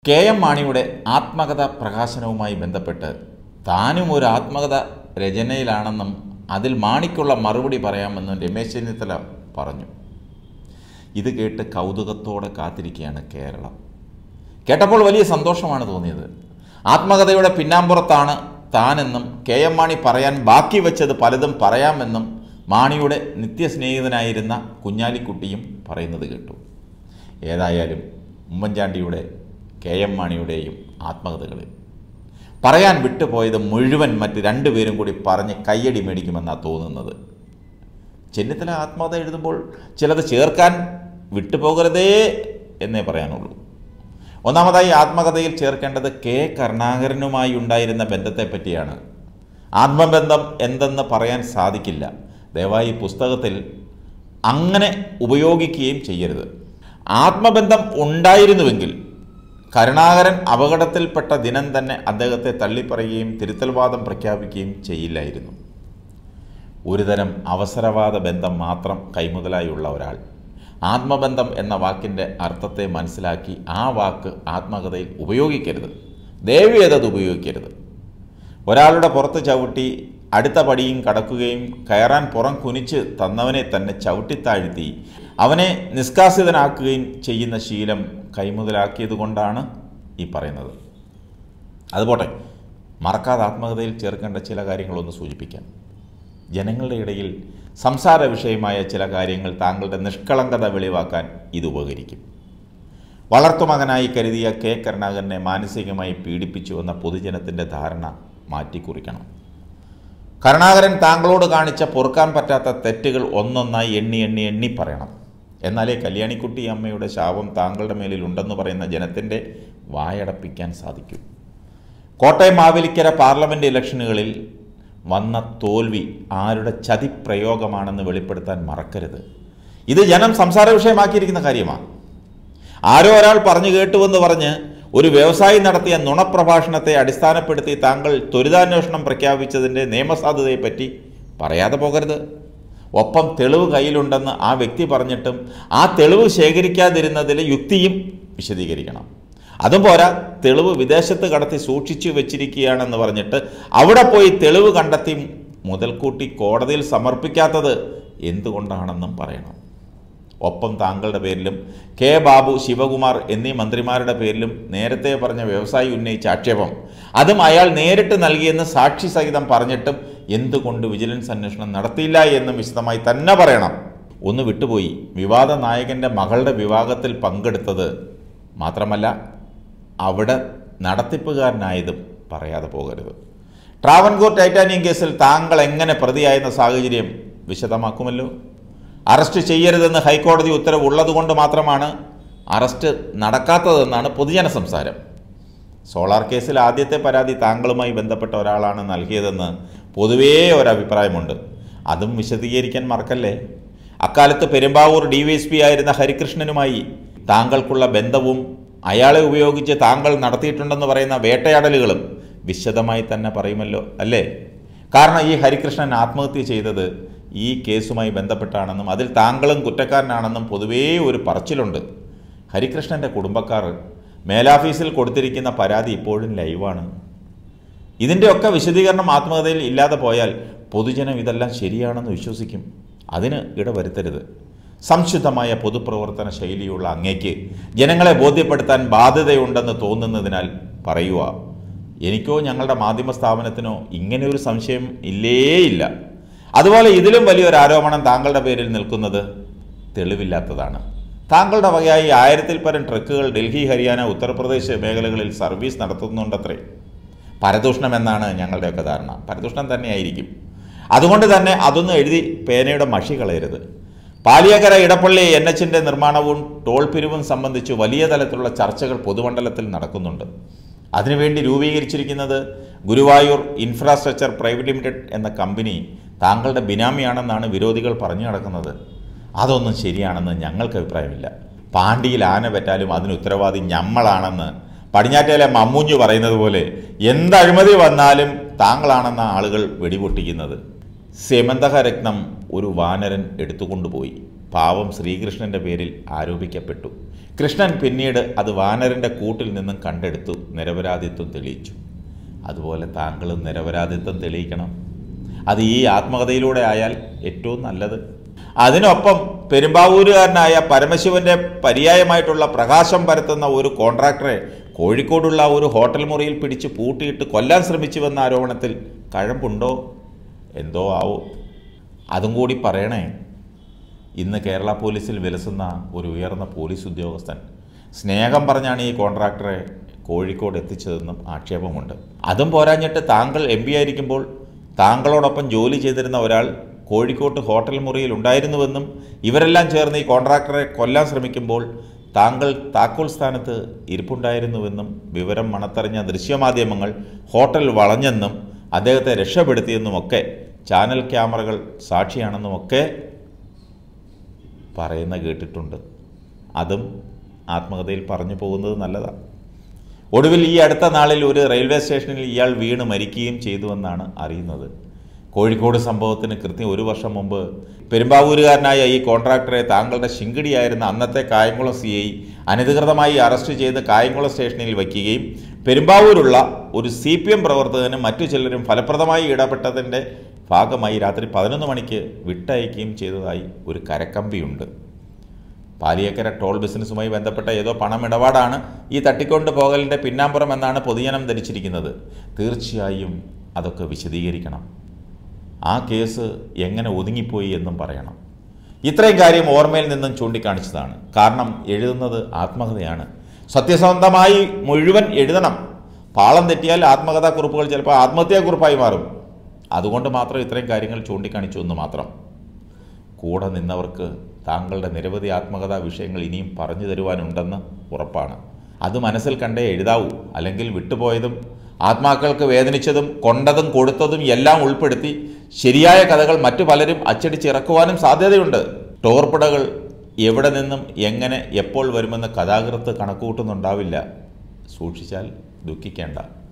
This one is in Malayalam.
കെ എം മാണിയുടെ ആത്മകഥ പ്രകാശനവുമായി ബന്ധപ്പെട്ട് താനും ഒരു ആത്മകഥ രചനയിലാണെന്നും അതിൽ മാണിക്കുള്ള മറുപടി പറയാമെന്നും രമേശ് ചെന്നിത്തല പറഞ്ഞു ഇത് കേട്ട് കൗതുകത്തോടെ കാത്തിരിക്കുകയാണ് കേരളം കേട്ടപ്പോൾ വലിയ സന്തോഷമാണ് തോന്നിയത് ആത്മകഥയുടെ പിന്നാമ്പുറത്താണ് താനെന്നും കെ എം മാണി പറയാൻ ബാക്കി വെച്ചത് പലതും പറയാമെന്നും മാണിയുടെ നിത്യസ്നേഹിതനായിരുന്ന കുഞ്ഞാലിക്കുട്ടിയും പറയുന്നത് കേട്ടു ഏതായാലും ഉമ്മൻചാണ്ടിയുടെ കെ എം മാണിയുടെയും ആത്മകഥകളിൽ പറയാൻ വിട്ടുപോയത് മുഴുവൻ മറ്റ് രണ്ടുപേരും കൂടി പറഞ്ഞ് കയ്യടി മേടിക്കുമെന്നാണ് തോന്നുന്നത് ചെന്നിത്തല ആത്മകഥ എഴുതുമ്പോൾ ചിലത് ചേർക്കാൻ വിട്ടുപോകരുതേ എന്നേ പറയാനുള്ളൂ ഒന്നാമതായി ആത്മകഥയിൽ ചേർക്കേണ്ടത് കെ കരുണാകരനുമായി ഉണ്ടായിരുന്ന ബന്ധത്തെപ്പറ്റിയാണ് ആത്മബന്ധം എന്തെന്ന് പറയാൻ സാധിക്കില്ല ദയവായി പുസ്തകത്തിൽ അങ്ങനെ ഉപയോഗിക്കുകയും ചെയ്യരുത് ആത്മബന്ധം ഉണ്ടായിരുന്നുവെങ്കിൽ കരുണാകരൻ അപകടത്തിൽപ്പെട്ട ദിനം തന്നെ അദ്ദേഹത്തെ തള്ളിപ്പറയുകയും തിരുത്തൽവാദം പ്രഖ്യാപിക്കുകയും ചെയ്യില്ലായിരുന്നു ഒരുതരം അവസരവാദ ബന്ധം മാത്രം കൈമുതലായുള്ള ഒരാൾ ആത്മബന്ധം എന്ന വാക്കിൻ്റെ അർത്ഥത്തെ മനസ്സിലാക്കി ആ വാക്ക് ആത്മകഥയിൽ ഉപയോഗിക്കരുത് ദേവി അത് ഉപയോഗിക്കരുത് ഒരാളുടെ പുറത്ത് ചവിട്ടി അടുത്ത പടിയും കടക്കുകയും കയറാൻ പുറം കുനിച്ച് തന്നവനെ തന്നെ ചവിട്ടിത്താഴ്ത്തി അവനെ നിഷ്കാസിതനാക്കുകയും ചെയ്യുന്ന ശീലം കൈമുതലാക്കിയത് കൊണ്ടാണ് ഈ പറയുന്നത് അതുപോട്ടെ മറക്കാതെ ആത്മകഥയിൽ ചേർക്കേണ്ട ചില കാര്യങ്ങളൊന്ന് സൂചിപ്പിക്കാം ജനങ്ങളുടെ ഇടയിൽ സംസാര വിഷയമായ ചില കാര്യങ്ങൾ താങ്കളുടെ നിഷ്കളങ്കത വെളിവാക്കാൻ ഇത് ഉപകരിക്കും വളർത്തുമകനായി കരുതിയ കെ കരുണാകരനെ മാനസികമായി പീഡിപ്പിച്ചു എന്ന പൊതുജനത്തിൻ്റെ ധാരണ മാറ്റിക്കുറിക്കണം കരുണാകരൻ താങ്കളോട് കാണിച്ച പൊറുക്കാൻ പറ്റാത്ത തെറ്റുകൾ ഒന്നൊന്നായി എണ്ണി എണ്ണി എണ്ണി പറയണം എന്നാലേ കല്യാണിക്കുട്ടി അമ്മയുടെ ശാപം താങ്കളുടെ മേലിൽ ഉണ്ടെന്ന് പറയുന്ന ജനത്തിൻ്റെ വായടപ്പിക്കാൻ സാധിക്കൂ കോട്ടയം മാവേലിക്കര പാർലമെൻറ്റ് ഇലക്ഷനുകളിൽ വന്ന തോൽവി ആരുടെ ചതിപ്രയോഗമാണെന്ന് വെളിപ്പെടുത്താൻ മറക്കരുത് ഇത് ജനം സംസാര വിഷയമാക്കിയിരിക്കുന്ന കാര്യമാണ് ആരോ ഒരാൾ പറഞ്ഞു കേട്ടുവെന്ന് പറഞ്ഞ് ഒരു വ്യവസായി നടത്തിയ നുണപ്രഭാഷണത്തെ അടിസ്ഥാനപ്പെടുത്തി താങ്കൾ ത്വരിതാന്വേഷണം പ്രഖ്യാപിച്ചതിൻ്റെ നിയമസാധുതയെപ്പറ്റി പറയാതെ പോകരുത് ഒപ്പം തെളിവ് കയ്യിലുണ്ടെന്ന് ആ വ്യക്തി പറഞ്ഞിട്ടും ആ തെളിവ് ശേഖരിക്കാതിരുന്നതിലെ യുക്തിയും വിശദീകരിക്കണം അതും പോരാ തെളിവ് വിദേശത്ത് കടത്തി സൂക്ഷിച്ചു വെച്ചിരിക്കുകയാണെന്ന് പറഞ്ഞിട്ട് അവിടെ പോയി തെളിവ് കണ്ടെത്തി മുതൽക്കൂട്ടി കോടതിയിൽ സമർപ്പിക്കാത്തത് എന്തുകൊണ്ടാണെന്നും പറയണം ഒപ്പം താങ്കളുടെ പേരിലും കെ ബാബു ശിവകുമാർ എന്നീ മന്ത്രിമാരുടെ പേരിലും നേരത്തെ പറഞ്ഞ വ്യവസായി ഉന്നയിച്ച ആക്ഷേപം അതും അയാൾ നേരിട്ട് നൽകിയെന്ന് സാക്ഷി സഹിതം പറഞ്ഞിട്ടും എന്തുകൊണ്ട് വിജിലൻസ് അന്വേഷണം നടത്തിയില്ല എന്നും വിശദമായി തന്നെ പറയണം ഒന്ന് വിട്ടുപോയി വിവാദ നായകൻ്റെ മകളുടെ വിവാഹത്തിൽ പങ്കെടുത്തത് മാത്രമല്ല അവിടെ നടത്തിപ്പുകാരനായതും പറയാതെ പോകരുത് ട്രാവൻകൂർ ടൈറ്റാനിയം കേസിൽ താങ്കൾ എങ്ങനെ പ്രതിയായെന്ന സാഹചര്യം വിശദമാക്കുമല്ലോ അറസ്റ്റ് ചെയ്യരുതെന്ന് ഹൈക്കോടതി ഉത്തരവ് ഉള്ളതുകൊണ്ട് മാത്രമാണ് അറസ്റ്റ് നടക്കാത്തതെന്നാണ് പൊതുജന സംസാരം സോളാർ കേസിൽ ആദ്യത്തെ പരാതി താങ്കളുമായി ബന്ധപ്പെട്ട ഒരാളാണ് നൽകിയതെന്ന് പൊതുവേ ഒരഭിപ്രായമുണ്ട് അതും വിശദീകരിക്കാൻ മറക്കല്ലേ അക്കാലത്ത് Perumbavoor D Y S P ആയിരുന്ന ഹരികൃഷ്ണനുമായി താങ്കൾക്കുള്ള ബന്ധവും അയാളെ ഉപയോഗിച്ച് താങ്കൾ നടത്തിയിട്ടുണ്ടെന്ന് പറയുന്ന വേട്ടയാടലുകളും വിശദമായി തന്നെ പറയുമല്ലോ അല്ലേ കാരണം ഈ ഹരികൃഷ്ണൻ ആത്മഹത്യ ചെയ്തത് ഈ കേസുമായി ബന്ധപ്പെട്ടാണെന്നും അതിൽ താങ്കളും കുറ്റക്കാരനാണെന്നും പൊതുവേ ഒരു പറച്ചിലുണ്ട് ഹരികൃഷ്ണൻ്റെ കുടുംബക്കാർ മേലാഫീസിൽ കൊടുത്തിരിക്കുന്ന പരാതി ഇപ്പോഴും ലൈവാണ് ഇതിൻ്റെയൊക്കെ വിശദീകരണം ആത്മകഥയിൽ ഇല്ലാതെ പോയാൽ പൊതുജനം ഇതെല്ലാം ശരിയാണെന്ന് വിശ്വസിക്കും അതിന് ഇടവരുത്തരുത് സംശുദ്ധമായ പൊതുപ്രവർത്തന ശൈലിയുള്ള അങ്ങേക്ക് ജനങ്ങളെ ബോധ്യപ്പെടുത്താൻ ബാധ്യതയുണ്ടെന്ന് തോന്നുന്നതിനാൽ പറയുക എനിക്കോ ഞങ്ങളുടെ മാധ്യമ സ്ഥാപനത്തിനോ ഇങ്ങനെ ഒരു സംശയം ഇല്ലേയില്ല അതുപോലെ ഇതിലും വലിയൊരു ആരോപണം താങ്കളുടെ പേരിൽ നിൽക്കുന്നത് തെളിവില്ലാത്തതാണ് താങ്കളുടെ വകയായി ആയിരത്തിൽ പരം ട്രക്കുകൾ ഡൽഹി ഹരിയാന ഉത്തർപ്രദേശ് മേഖലകളിൽ സർവീസ് നടത്തുന്നുണ്ടത്രേ പരദൂഷണം എന്നാണ് ഞങ്ങളുടെയൊക്കെ ധാരണ പരദൂഷണം തന്നെയായിരിക്കും അതുകൊണ്ട് തന്നെ അതൊന്നും എഴുതി പേനയുടെ മഷി കളയരുത് പാലിയക്കര ഇടപ്പള്ളി എൻ എച്ചിൻ്റെ നിർമ്മാണവും ടോൾ പിരിവും സംബന്ധിച്ച് വലിയ തലത്തിലുള്ള ചർച്ചകൾ പൊതുമണ്ഡലത്തിൽ നടക്കുന്നുണ്ട് അതിനുവേണ്ടി രൂപീകരിച്ചിരിക്കുന്നത് ഗുരുവായൂർ ഇൻഫ്രാസ്ട്രക്ചർ പ്രൈവറ്റ് ലിമിറ്റഡ് എന്ന കമ്പനി താങ്കളുടെ ബിനാമിയാണെന്നാണ് വിരോധികൾ പറഞ്ഞു നടക്കുന്നത് അതൊന്നും ശരിയാണെന്ന് ഞങ്ങൾക്ക് അഭിപ്രായമില്ല പാണ്ടിയിൽ ആന പറ്റാലും അതിന് ഉത്തരവാദി ഞമ്മളാണെന്ന് പടിഞ്ഞാറ്റയിലെ മമ്മൂഞ്ഞു പറയുന്നത് പോലെ എന്ത് അഴിമതി വന്നാലും താങ്കളാണെന്ന ആളുകൾ വെടിപൊട്ടിക്കുന്നത് സെമന്തക രത്നം ഒരു വാനരൻ എടുത്തുകൊണ്ടുപോയി പാവം ശ്രീകൃഷ്ണൻ്റെ പേരിൽ ആരോപിക്കപ്പെട്ടു കൃഷ്ണൻ പിന്നീട് അത് വാനരൻ്റെ കൂട്ടിൽ നിന്നും കണ്ടെടുത്തു നിരപരാധിത്വം തെളിയിച്ചു അതുപോലെ താങ്കളും നിരപരാധിത്വം തെളിയിക്കണം അത് ഈ ആത്മകഥയിലൂടെ ആയാൽ ഏറ്റവും നല്ലത് അതിനൊപ്പം പെരുമ്പാവൂരുകാരനായ പരമശിവന്റെ പര്യായമായിട്ടുള്ള പ്രകാശം പരത്തുന്ന ഒരു കോൺട്രാക്ടറെ കോഴിക്കോടുള്ള ഒരു ഹോട്ടൽ മുറിയിൽ പിടിച്ച് പൂട്ടിയിട്ട് കൊല്ലാൻ ശ്രമിച്ചുവെന്ന ആരോപണത്തിൽ കഴമ്പുണ്ടോ എന്തോ ആവോ അതും കൂടി പറയണേ ഇന്ന് കേരള പോലീസിൽ വിലസുന്ന ഒരു ഉയർന്ന പോലീസ് ഉദ്യോഗസ്ഥൻ സ്നേഹം പറഞ്ഞാണ് ഈ കോൺട്രാക്ടറെ കോഴിക്കോട് എത്തിച്ചതെന്നും ആക്ഷേപമുണ്ട് അതും പോരാഞ്ഞിട്ട് താങ്കൾ എം പി ആയിരിക്കുമ്പോൾ താങ്കളോടൊപ്പം ജോലി ചെയ്തിരുന്ന ഒരാൾ കോഴിക്കോട്ട് ഹോട്ടൽ മുറിയിൽ ഉണ്ടായിരുന്നുവെന്നും ഇവരെല്ലാം ചേർന്ന് ഈ കോൺട്രാക്ടറെ കൊല്ലാൻ ശ്രമിക്കുമ്പോൾ താങ്കൾ താക്കോൽ സ്ഥാനത്ത് ഇരിപ്പുണ്ടായിരുന്നുവെന്നും വിവരം മണത്തറിഞ്ഞ ദൃശ്യമാധ്യമങ്ങൾ ഹോട്ടൽ വളഞ്ഞെന്നും അദ്ദേഹത്തെ രക്ഷപ്പെടുത്തിയെന്നുമൊക്കെ ചാനൽ ക്യാമറകൾ സാക്ഷിയാണെന്നുമൊക്കെ പറയുന്ന കേട്ടിട്ടുണ്ട് അതും ആത്മകഥയിൽ പറഞ്ഞു പോകുന്നത് നല്ലതാണ് ഒടുവിൽ ഈ അടുത്ത നാളിൽ ഒരു റെയിൽവേ സ്റ്റേഷനിൽ ഇയാൾ വീണ് മരിക്കുകയും ചെയ്തുവെന്നാണ് അറിയുന്നത് കോഴിക്കോട് സംഭവത്തിന് കൃത്യം ഒരു വർഷം മുമ്പ് പെരുമ്പാവൂരുകാരനായ ഈ കോൺട്രാക്ടറെ താങ്കളുടെ ശിങ്കിടിയായിരുന്ന അന്നത്തെ കായംകുളം സി ഐ അനധികൃതമായി അറസ്റ്റ് ചെയ്ത് കായംകുളം സ്റ്റേഷനിൽ വയ്ക്കുകയും പെരുമ്പാവൂരുള്ള ഒരു സി പി എം പ്രവർത്തകനും മറ്റു ചിലരും ഫലപ്രദമായി ഇടപെട്ടതിൻ്റെ ഭാഗമായി രാത്രി പതിനൊന്ന് മണിക്ക് വിട്ടയക്കുകയും ചെയ്തതായി ഒരു കരക്കമ്പിയുണ്ട് പാലിയേക്കര ടോൾ ബിസിനസ്സുമായി ബന്ധപ്പെട്ട ഏതോ പണമിടപാടാണ് ഈ തട്ടിക്കൊണ്ട് പോകലിൻ്റെ പിന്നാമ്പുറം എന്നാണ് പൊതുജനം ധരിച്ചിരിക്കുന്നത് തീർച്ചയായും അതൊക്കെ വിശദീകരിക്കണം ആ കേസ് എങ്ങനെ ഒതുങ്ങിപ്പോയി എന്നും പറയണം ഇത്രയും കാര്യം ഓർമ്മയിൽ നിന്നും ചൂണ്ടിക്കാണിച്ചതാണ് കാരണം എഴുതുന്നത് ആത്മകഥയാണ് സത്യസന്ധമായി മുഴുവൻ എഴുതണം പാളം തെറ്റിയാൽ ആത്മകഥാക്കുറിപ്പുകൾ ചിലപ്പോൾ ആത്മഹത്യാക്കുറിപ്പായി മാറും അതുകൊണ്ട് മാത്രം ഇത്രയും കാര്യങ്ങൾ ചൂണ്ടിക്കാണിച്ചു എന്ന് മാത്രം കൂടെ നിന്നവർക്ക് താങ്കളുടെ നിരവധി ആത്മകഥാ വിഷയങ്ങൾ ഇനിയും പറഞ്ഞു തരുവാനുണ്ടെന്ന് ഉറപ്പാണ് അത് മനസ്സിൽ കണ്ടേ എഴുതാവൂ അല്ലെങ്കിൽ വിട്ടുപോയതും ആത്മാക്കൾക്ക് വേദനിച്ചതും കൊണ്ടതും കൊടുത്തതും എല്ലാം ഉൾപ്പെടുത്തി ശരിയായ കഥകൾ മറ്റു പലരും അച്ചടിച്ചിറക്കുവാനും സാധ്യതയുണ്ട് ടോർപ്പിടകൾ എവിടെ നിന്നും എങ്ങനെ എപ്പോൾ വരുമെന്ന് കഥാകൃത്ത് കണക്കുകൂട്ടുന്നുണ്ടാവില്ല സൂക്ഷിച്ചാൽ ദുഃഖിക്കേണ്ട